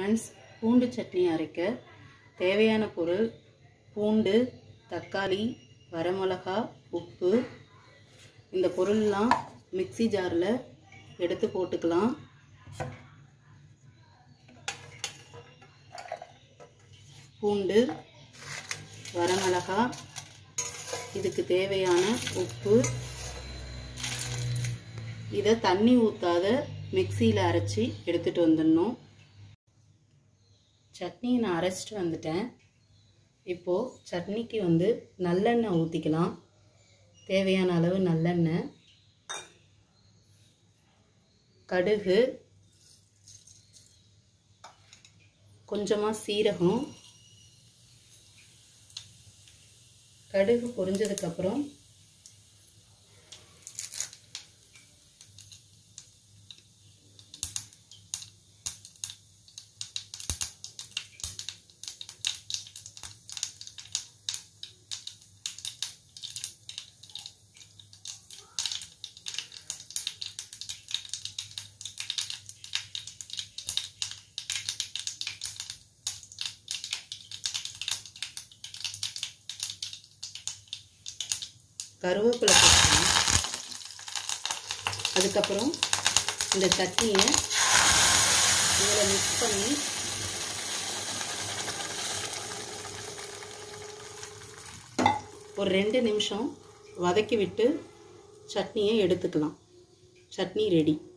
friends பூண்டு சட்னி அரைக்க தேவையான பொருள் பூண்டு தக்காளி வரமிளகா உப்பு இந்த பொருள்லாம் மிக்ஸி ஜாரில் எடுத்து போட்டுக்கலாம் பூண்டு வரமிளகா இதுக்கு தேவையான உப்பு இதை தண்ணி ஊற்றாத மிக்சியில் அரைச்சி எடுத்துகிட்டு வந்துடணும் சட்னி நான் அரைச்சிட்டு வந்துட்டேன் இப்போது சட்னிக்கு வந்து நல்லெண்ணெய் ஊற்றிக்கலாம் தேவையான அளவு நல்லெண்ணெய் கடுகு கொஞ்சமாக சீரகம் கடுகு பொரிஞ்சதுக்கப்புறம் கருவேப்பிலை போட்டுக்கணும் அதுக்கப்புறம் இந்த சட்னியை இதில் மிக்ஸ் பண்ணி ஒரு ரெண்டு நிமிஷம் வதக்கி விட்டு சட்னியை எடுத்துக்கலாம் சட்னி ரெடி